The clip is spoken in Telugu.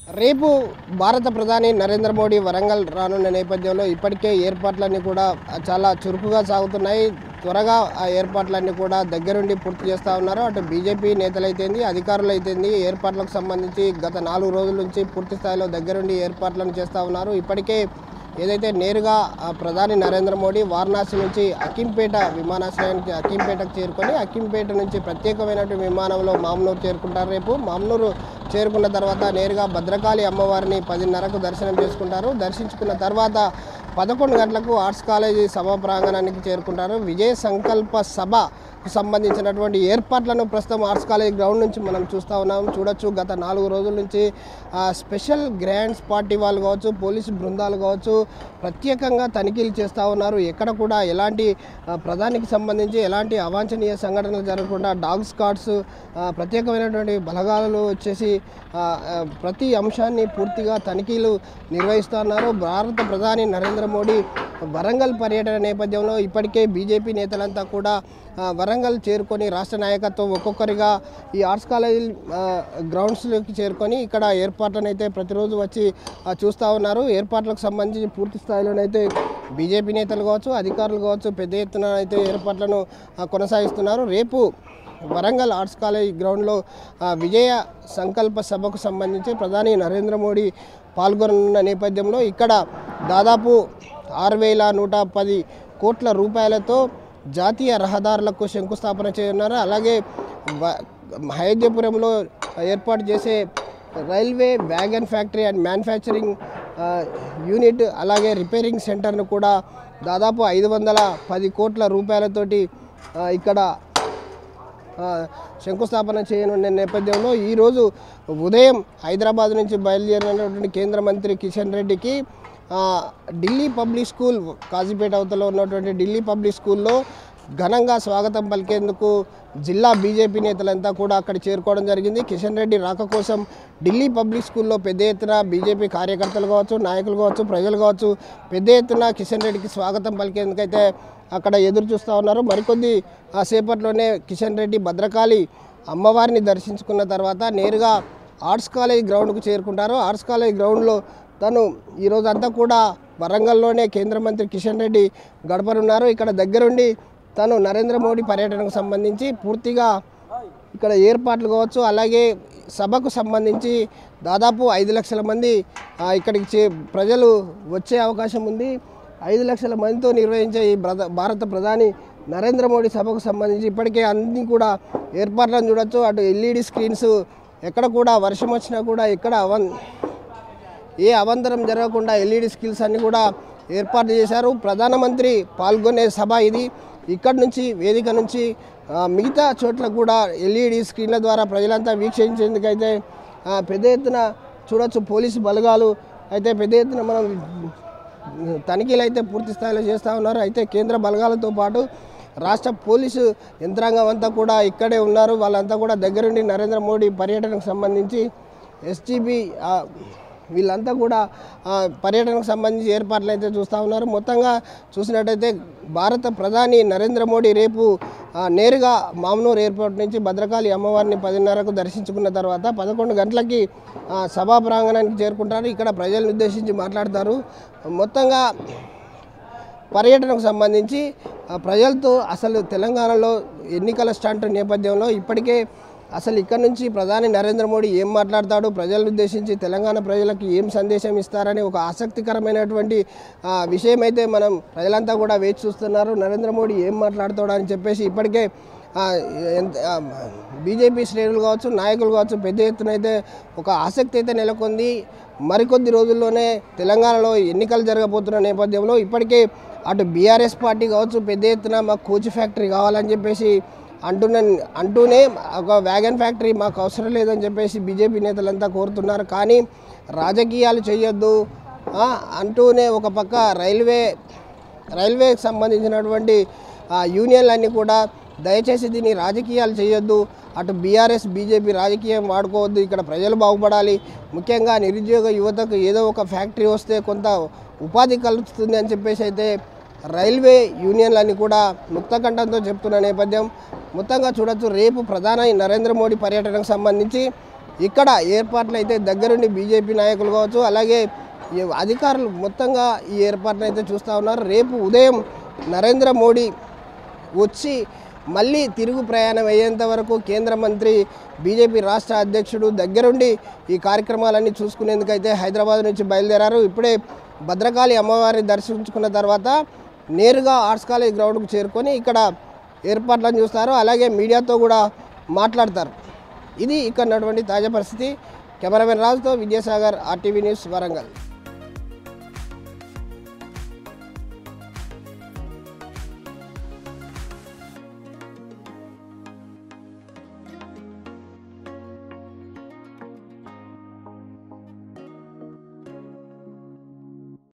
రేపు భారత ప్రధాని నరేంద్ర మోడీ వరంగల్ రానున్న నేపథ్యంలో ఇప్పటికే ఏర్పాట్లన్నీ కూడా చాలా చురుకుగా సాగుతున్నాయి త్వరగా ఆ ఏర్పాట్లన్నీ కూడా దగ్గరుండి పూర్తి చేస్తూ ఉన్నారు అటు బీజేపీ నేతలైతేంది అధికారులు అయితేంది ఏర్పాట్లకు సంబంధించి గత నాలుగు రోజుల నుంచి పూర్తి స్థాయిలో దగ్గరుండి ఏర్పాట్లను చేస్తూ ఉన్నారు ఇప్పటికే ఏదైతే నేరుగా ఆ ప్రధాని నరేంద్ర మోడీ వారణాసి నుంచి అకింపేట విమానాశ్రయానికి అకింపేటకు చేరుకొని అకింపేట నుంచి ప్రత్యేకమైనటువంటి విమానంలో మామ్నూరు చేరుకుంటారు రేపు మామ్నూరు చేరుకున్న తర్వాత నేరుగా భద్రకాళి అమ్మవారిని పదిన్నరకు దర్శనం చేసుకుంటారు దర్శించుకున్న తర్వాత పదకొండు గంటలకు ఆర్ట్స్ కాలేజీ సభా ప్రాంగణానికి చేరుకుంటారు విజయ సంకల్ప సభకు సంబంధించినటువంటి ఏర్పాట్లను ప్రస్తుతం ఆర్ట్స్ కాలేజ్ గ్రౌండ్ నుంచి మనం చూస్తూ ఉన్నాం చూడొచ్చు గత నాలుగు రోజుల నుంచి ఆ, స్పెషల్ గ్రాండ్స్ పార్టీ వాళ్ళు కావచ్చు పోలీసు బృందాలు కావచ్చు ప్రత్యేకంగా తనిఖీలు చేస్తూ ఉన్నారు ఎక్కడ కూడా ఎలాంటి ఆ, ప్రధానికి సంబంధించి ఎలాంటి అవాంఛనీయ సంఘటనలు జరగకుండా డాగ్ స్కాడ్స్ ఆ, ప్రత్యేకమైనటువంటి బలగాలు వచ్చేసి ఆ, ఆ, ప్రతి అంశాన్ని పూర్తిగా తనిఖీలు నిర్వహిస్తున్నారు భారత ప్రధాని నరేంద్ర మోడీ వరంగల్ పర్యటన నేపథ్యంలో ఇప్పటికే బీజేపీ నేతలంతా కూడా ఆ, వరంగల్ చేరుకొని రాష్ట్ర నాయకత్వం ఒక్కొక్కరిగా ఈ ఆర్ట్స్ కాలేజ్ ఆ, గ్రౌండ్స్లోకి చేరుకొని ఇక్కడ ఏర్పాట్లను అయితే ప్రతిరోజు వచ్చి ఆ, చూస్తూ ఉన్నారు ఏర్పాట్లకు సంబంధించి పూర్తి స్థాయిలోనైతే బీజేపీ నేతలు కావచ్చు అధికారులు కావచ్చు పెద్ద ఎత్తున అయితే ఏర్పాట్లను ఆ, కొనసాగిస్తున్నారు రేపు వరంగల్ ఆర్ట్స్ కాలేజ్ గ్రౌండ్లో ఆ, విజయ సంకల్ప సభకు సంబంధించి ప్రధాని నరేంద్ర మోడీ పాల్గొననున్న నేపథ్యంలో ఇక్కడ దాదాపు ఆరు వేల నూట పది కోట్ల రూపాయలతో జాతీయ రహదారులకు శంకుస్థాపన చేయనున్నారు అలాగే వ- అయోధ్యపురంలో ఏర్పాటు చేసే railway wagon factory and manufacturing ఆ, యూనిట్ అలాగే రిపేరింగ్ సెంటర్ను కూడా దాదాపు ఐదు వందల పది కోట్ల రూపాయలతోటి ఆ, ఇక్కడ ఆ, శంకుస్థాపన చేయనున్న నేపథ్యంలో ఈరోజు ఉదయం హైదరాబాద్ నుంచి బయలుదేరినటువంటి కేంద్ర మంత్రి కిషన్ రెడ్డికి ఆ, ఢిల్లీ పబ్లిక్ స్కూల్ కాజీపేట అవతల ఉన్నటువంటి ఢిల్లీ పబ్లిక్ స్కూల్లో ఘనంగా స్వాగతం పలికేందుకు జిల్లా బీజేపీ నేతలంతా కూడా అక్కడ చేరుకోవడం జరిగింది కిషన్ రెడ్డి రాక కోసం ఢిల్లీ పబ్లిక్ స్కూల్లో పెద్ద ఎత్తున బీజేపీ కార్యకర్తలు కావచ్చు నాయకులు కావచ్చు ప్రజలు కావచ్చు పెద్ద ఎత్తున కిషన్ రెడ్డికి స్వాగతం పలికేందుకైతే అక్కడ ఎదురు చూస్తూ ఉన్నారు మరికొద్ది ఆ సేపట్లోనే కిషన్ రెడ్డి భద్రకాళి అమ్మవారిని దర్శించుకున్న తర్వాత నేరుగా ఆర్ట్స్ కాలేజ్ గ్రౌండ్కు చేరుకుంటారు ఆర్ట్స్ కాలేజ్ గ్రౌండ్లో తను ఈరోజు అంతా కూడా వరంగల్లోనే కేంద్ర మంత్రి కిషన్ రెడ్డి గడపనున్నారు ఇక్కడ దగ్గరుండి తను నరేంద్ర మోడీ పర్యటనకు సంబంధించి పూర్తిగా ఇక్కడ ఏర్పాట్లు కావచ్చు అలాగే సభకు సంబంధించి దాదాపు ఐదు లక్షల మంది ఆ, ఇక్కడికి చే ప్రజలు వచ్చే అవకాశం ఉంది ఐదు లక్షల మందితో నిర్వహించే ఈ బ్రద భారత ప్రధాని నరేంద్ర మోడీ సభకు సంబంధించి ఇప్పటికే అన్ని కూడా ఏర్పాట్లను చూడొచ్చు అటు ఎల్ఈడి స్క్రీన్స్ ఎక్కడ కూడా వర్షం వచ్చినా కూడా ఎక్కడ అవన్ ఏ అవంతరం జరగకుండా ఎల్ఈడి స్కిల్స్ అన్ని కూడా ఏర్పాటు చేశారు ప్రధానమంత్రి పాల్గొనే సభ ఇది ఇక్కడ నుంచి వేదిక నుంచి ఆ, మిగతా చోట్ల కూడా ఎల్ఈడి స్క్రీన్ల ద్వారా ప్రజలంతా వీక్షించేందుకైతే ఆ, పెద్ద ఎత్తున చూడొచ్చు పోలీసు బలగాలు అయితే పెద్ద ఎత్తున మనం తనిఖీలు అయితే పూర్తి స్థాయిలో చేస్తూ ఉన్నారు అయితే కేంద్ర బలగాలతో పాటు రాష్ట్ర పోలీసు యంత్రాంగం అంతా కూడా ఇక్కడే ఉన్నారు వాళ్ళంతా కూడా దగ్గరుండి నరేంద్ర మోడీ పర్యటనకు సంబంధించి ఎస్టీబీ వీళ్ళంతా కూడా ఆ, పర్యటనకు సంబంధించి ఏర్పాట్లు అయితే చూస్తూ ఉన్నారు మొత్తంగా చూసినట్టయితే భారత ప్రధాని నరేంద్ర మోడీ రేపు ఆ, నేరుగా మామనూరు ఎయిర్పోర్ట్ నుంచి భద్రకాళి అమ్మవారిని పదిన్నరకు దర్శించుకున్న తర్వాత పదకొండు గంటలకి ఆ, సభా ప్రాంగణానికి చేరుకుంటారు ఇక్కడ ప్రజలను ఉద్దేశించి మాట్లాడతారు మొత్తంగా పర్యటనకు సంబంధించి ఆ, ప్రజలతో అసలు తెలంగాణలో ఎన్నికల స్టంట్ నేపథ్యంలో ఇప్పటికే అసలు ఇక్కడ నుంచి ప్రధాని నరేంద్ర మోడీ ఏం మాట్లాడతాడు ప్రజలను ఉద్దేశించి తెలంగాణ ప్రజలకు ఏం సందేశం ఇస్తారని ఒక ఆసక్తికరమైనటువంటి ఆ, విషయం అయితే మనం ప్రజలంతా కూడా వేచి చూస్తున్నారు నరేంద్ర మోడీ ఏం మాట్లాడతాడు అని చెప్పేసి ఇప్పటికే ఆ, ఎంత ఆ, బీజేపీ శ్రేణులు కావచ్చు నాయకులు కావచ్చు పెద్ద ఎత్తున అయితే ఒక ఆసక్తి అయితే నెలకొంది మరికొద్ది రోజుల్లోనే తెలంగాణలో ఎన్నికలు జరగబోతున్న నేపథ్యంలో ఇప్పటికే అటు బీఆర్ఎస్ పార్టీ కావచ్చు పెద్ద ఎత్తున మాకు కోచ్ ఫ్యాక్టరీ కావాలని చెప్పేసి అంటున్న అంటూనే ఒక వ్యాగన్ ఫ్యాక్టరీ మాకు అవసరం లేదని చెప్పేసి బీజేపీ నేతలంతా కోరుతున్నారు కానీ రాజకీయాలు చేయొద్దు ఆ, అంటూనే ఒక పక్క రైల్వే రైల్వేకి సంబంధించినటువంటి ఆ, యూనియన్లన్నీ కూడా దయచేసి దీన్ని రాజకీయాలు చేయొద్దు అటు బీఆర్ఎస్ బీజేపీ రాజకీయం వాడుకోవద్దు ఇక్కడ ప్రజలు బాగుపడాలి ముఖ్యంగా నిరుద్యోగ యువతకు ఏదో ఒక ఫ్యాక్టరీ వస్తే కొంత ఉపాధి కలుగుతుంది అని చెప్పేసి అయితే రైల్వే యూనియన్లన్నీ కూడా ముక్తకంఠంతో చెప్తున్న నేపథ్యం మొత్తంగా చూడొచ్చు రేపు ప్రధాని నరేంద్ర మోడీ పర్యటనకు సంబంధించి ఇక్కడ ఏర్పాట్లు అయితే దగ్గరుండి బీజేపీ నాయకులు కావచ్చు అలాగే ఈ అధికారులు మొత్తంగా ఈ ఏర్పాట్లను అయితే చూస్తూ ఉన్నారు రేపు ఉదయం నరేంద్ర మోడీ వచ్చి మళ్ళీ తిరుగు ప్రయాణం అయ్యేంత వరకు కేంద్ర మంత్రి బీజేపీ రాష్ట్ర అధ్యక్షుడు దగ్గరుండి ఈ కార్యక్రమాలన్నీ చూసుకునేందుకైతే హైదరాబాద్ నుంచి బయలుదేరారు ఇప్పుడే భద్రకాళి అమ్మవారిని దర్శించుకున్న తర్వాత నేరుగా ఆర్ట్స్ కాలేజ్ గ్రౌండ్కు చేరుకొని ఇక్కడ ఏర్పాట్లను చూస్తారు అలాగే మీడియాతో కూడా మాట్లాడతారు ఇది ఇక్కడ ఉన్నటువంటి తాజా పరిస్థితి కెమెరామెన్ రాజుతో విద్యాసాగర్ ఆర్టీవీ న్యూస్ వరంగల్